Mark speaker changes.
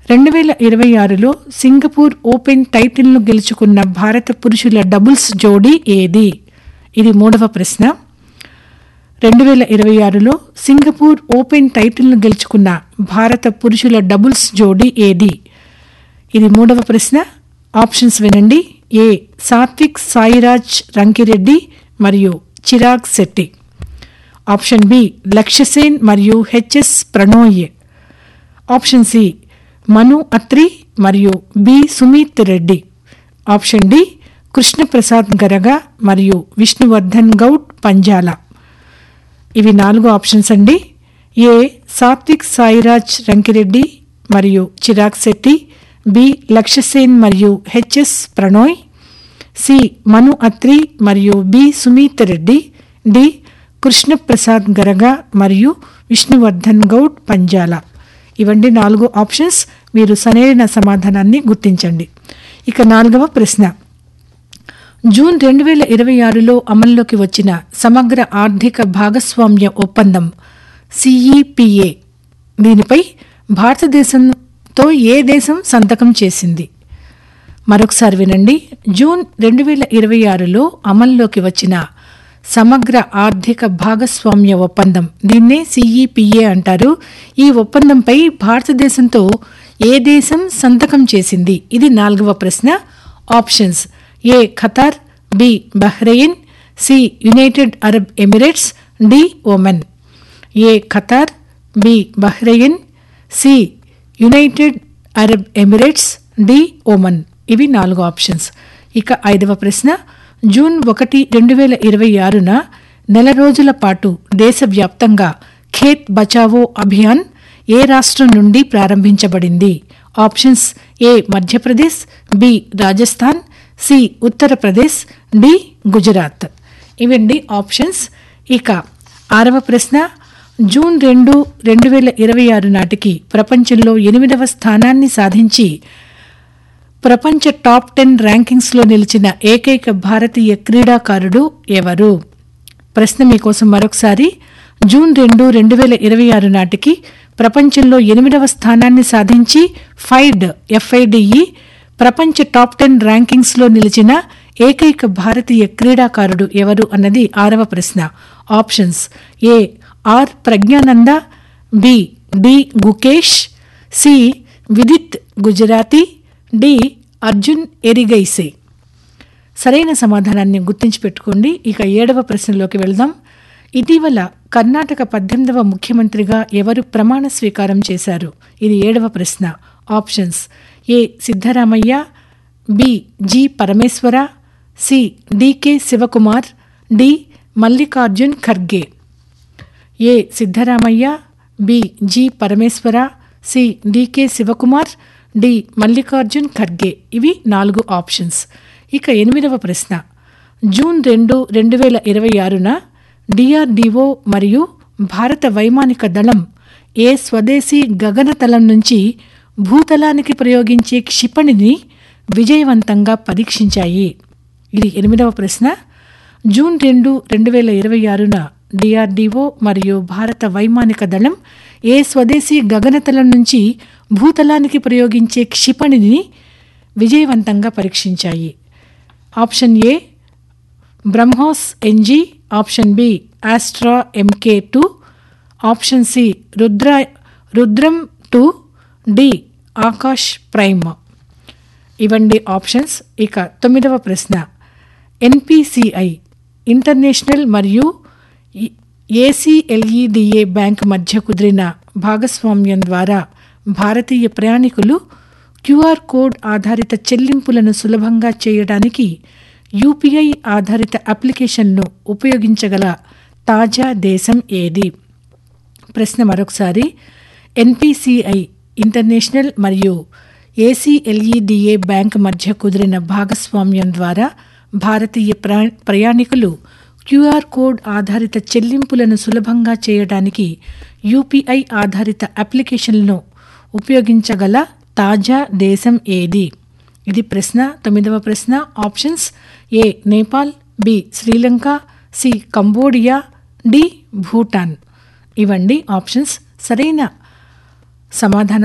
Speaker 1: రెండు వేల ఇరవై ఆరులో సింగపూర్ ఓపెన్ టైటిల్ను గెలుచుకున్న భారత పురుషుల డబుల్స్ జోడీ ఏది ఇది మూడవ ప్రశ్న రెండు వేల ఇరవై ఆరులో సింగపూర్ ఓపెన్ టైటిల్ను గెలుచుకున్న భారత పురుషుల డబుల్స్ జోడీ ఏది ఇది మూడవ ప్రశ్న ఆప్షన్స్ వినండి ఏ సాత్విక్ సాయిరాజ్ రంకిరెడ్డి మరియు చిరాగ్ శెట్టి ఆప్షన్ బి లక్ష్యసేన్ మరియు H S Prannoy option C Manu Attri మరియు B Sumeeth Reddy option D Krishnaprasad Garaga మరియు విష్ణువర్ధన్ గౌడ్ పంజాల ఇవి నాలుగు ఆప్షన్స్ అండి ఏ సాత్విక్ సాయిరాజ్ రంకిరెడ్డి మరియు చిరాగ్ శెట్టి బి లక్ష్యసేన్ మరియు హెచ్ఎస్ ప్రణోయ్ సి మను అత్రి మరియు బి సుమీత్ రెడ్డి డి కృష్ణప్రసాద్ గరగ మరియు విష్ణువర్ధన్ గౌడ్ పంజాల ఇవండి నాలుగు ఆప్షన్స్ మీరు సరైన సమాధానాన్ని గుర్తించండి ఇక నాలుగవ ప్రశ్న జూన్ రెండు వేల ఇరవై ఆరులో అమల్లోకి వచ్చిన సమగ్ర ఆర్థిక భాగస్వామ్య ఒప్పందం సిఈపిఏ దీనిపై భారతదేశంతో ఏ దేశం సంతకం చేసింది మరొకసారి వినండి జూన్ రెండు వేల ఇరవై ఆరులో అమల్లోకి వచ్చిన సమగ్ర ఆర్థిక భాగస్వామ్య ఒప్పందం దీన్నే సిఈపిఏ అంటారు ఈ ఒప్పందంపై భారతదేశంతో ఏ దేశం సంతకం చేసింది ఇది నాలుగవ ప్రశ్న options A Qatar B Bahrain C United Arab Emirates D Oman A Qatar B Bahrain C United Arab Emirates D Oman ఇవి నాలుగు ఆప్షన్స్ ఇక ఐదవ ప్రశ్న జూన్ ఒకటి రెండు వేల ఇరవై ఆరున నెల రోజుల పాటు దేశవ్యాప్తంగా ఖేత్ బచావో అభియాన్ ఏ రాష్ట్రం నుండి ప్రారంభించబడింది options A Madhya Pradesh B Rajasthan C Uttar Pradesh D Gujarat ఇవండి ఆప్షన్స్ ఇక ఆరవ ప్రశ్న జూన్ రెండు రెండు వేల ఇరవై ఆరు నాటికి ప్రపంచంలో ఎనిమిదవ స్థానాన్ని సాధించి ప్రపంచ టాప్ టెన్ ర్యాంకింగ్స్లో నిలిచిన ఏకైక భారతీయ క్రీడాకారుడు ఎవరు ప్రశ్న మీకోసం మరొకసారి జూన్ రెండు రెండు వేల ఇరవై ఆరు నాటికి ప్రపంచంలో ఎనిమిదవ స్థానాన్ని సాధించి ఫైడ్ ఎఫ్ఐడిఈ ప్రపంచ టాప్ టెన్ ర్యాంకింగ్స్లో నిలిచిన ఏకైక భారతీయ క్రీడాకారుడు ఎవరు అన్నది ఆరవ ప్రశ్న options A R Praggnanandhaa B D Gukesh C Vidit Gujrathi D Arjun Erigaisi సరైన సమాధానాన్ని గుర్తించి పెట్టుకోండి ఇక ఏడవ ప్రశ్నలోకి వెళ్దాం ఇటీవల కర్ణాటక పద్దెనిమిదవ ముఖ్యమంత్రిగా ఎవరు ప్రమాణ స్వీకారం చేశారు ఇది ఏడవ ప్రశ్న options A Siddaramaiah B G Parameshwara C D K Shivakumar D Mallikarjun Kharge A Siddaramaiah B G Parameshwara C D K Shivakumar D Mallikarjun Kharge ఇవి నాలుగు ఆప్షన్స్ ఇక ఎనిమిదవ ప్రశ్న జూన్ రెండు రెండు వేల ఇరవై ఆరున డిఆర్డిఓ మరియు భారత వైమానిక దళం ఏ స్వదేశీ గగనతలం నుంచి భూతలానికి ప్రయోగించే క్షిపణిని విజయవంతంగా పరీక్షించాయి ఇది ఎనిమిదవ ప్రశ్న జూన్ రెండు రెండు వేల ఇరవై ఆరున డిఆర్డిఓ మరియు భారత వైమానిక దళం ఏ స్వదేశీ గగనతలం నుంచి భూతలానికి ప్రయోగించే క్షిపణిని విజయవంతంగా పరీక్షించాయి option A BrahMos N G option B Astra M K two option C Rudra Rudram two D Akash prime ఇవండి ఆప్షన్స్ ఇక తొమ్మిదవ ప్రశ్న ఎన్పిసిఐ ఇంటర్నేషనల్ మరియు ఏసీఎల్ఈడిఏ బ్యాంక్ మధ్య కుదిరిన భాగస్వామ్యం ద్వారా భారతీయ ప్రయాణికులు క్యూఆర్ కోడ్ ఆధారిత చెల్లింపులను సులభంగా చేయడానికి యూపీఐ ఆధారిత అప్లికేషన్ను ఉపయోగించగల తాజా దేశం ఏది ప్రశ్న మరొకసారి ఎన్పిసిఐ ఇంటర్నేషనల్ మరియు ఏసీఎల్ఈడిఏ బ్యాంక్ మధ్య కుదిరిన భాగస్వామ్యం ద్వారా భారతీయ ప్రా- ప్రయాణికులు క్యూఆర్ కోడ్ ఆధారిత చెల్లింపులను సులభంగా చేయడానికి యూపీఐ ఆధారిత అప్లికేషన్లను ఉపయోగించగల తాజా దేశం ఏది ఇది ప్రశ్న తొమ్మిదవ ప్రశ్న options A Nepal B Sri Lanka C Cambodia D Bhutan ఇవండి ఆప్షన్స్ సరైన సమాధానం